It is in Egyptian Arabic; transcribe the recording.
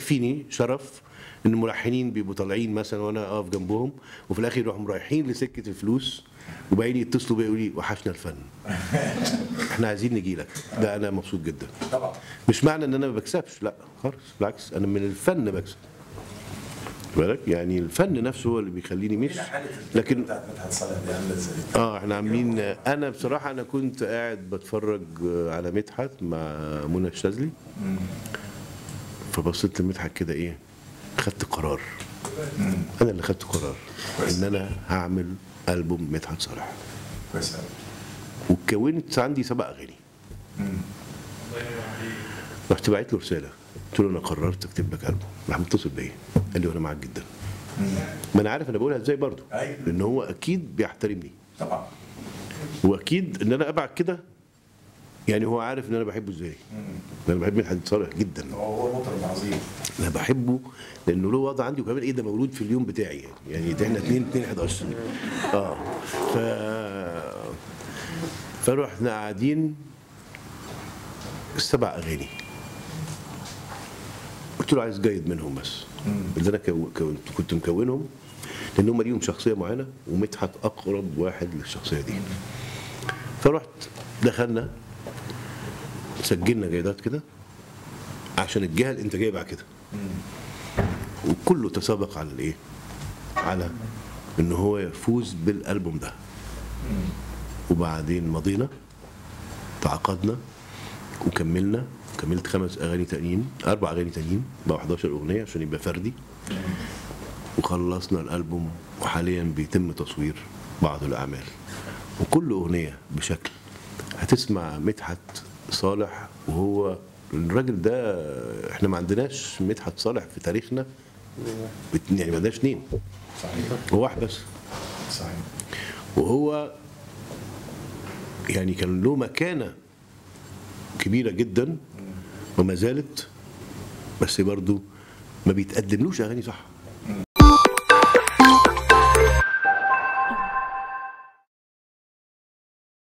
يكفيني شرف ان الملحنين بيبقوا طالعين مثلا وانا اقف جنبهم وفي الاخر يروحوا رايحين لسكه الفلوس وبعدين يتصلوا بيا يقولوا لي وحشنا الفن احنا عايزين نجي لك ده انا مبسوط جدا طبعا مش معنى ان انا ما بكسبش لا خالص بالعكس انا من الفن بكسب بالك يعني الفن نفسه هو اللي بيخليني مش لكن بتاعت مدحت صالح دي عامله ازاي؟ اه احنا عاملين انا بصراحه انا كنت قاعد بتفرج على مدحت مع منى الشاذلي فبصيت لمدحت كده ايه خدت قرار انا اللي خدت قرار ان انا هعمل البوم مدحت صالح كويس قوي وكونت عندي سبع اغاني رحت باعت له رساله قلت له انا قررت اكتب لك البوم راح متصل بيا قال لي وانا معاك جدا ما انا عارف انا بقولها ازاي برضه أيوة. لان هو اكيد بيحترمني طبعا واكيد ان انا ابعت كده يعني هو عارف ان انا بحبه ازاي انا بحب مدحت صالح جدا هو هو مطرب عظيم انا بحبه لانه له وضع عندي وكمان ايه ده مولود في اليوم بتاعي يعني يعني ده احنا 2 2 11 اه ف فرحنا قاعدين السبع اغاني قلت له عايز جيد منهم بس اللي انا كو- كونت كنت مكونهم لان هم ليهم شخصيه معينه ومدحت اقرب واحد للشخصيه دي فرحت دخلنا سجلنا جيدات كده عشان الجهه الانتاجيه بعد كده وكله تسابق على الايه على ان هو يفوز بالالبوم ده وبعدين مضينا تعاقدنا وكملنا كملت خمس اغاني تانيين اربع اغاني تانيين بقى 11 اغنيه عشان يبقى فردي وخلصنا الالبوم وحاليا بيتم تصوير بعض الاعمال وكل اغنيه بشكل هتسمع مدحت صالح وهو الراجل ده احنا ما عندناش مدحت صالح في تاريخنا اتنين- يعني ما عندناش اثنين صحيح هو واحد بس صحيح وهو يعني كان له مكانة كبيرة جدا وما زالت بس برضو ما بيتقدملوش أغاني صح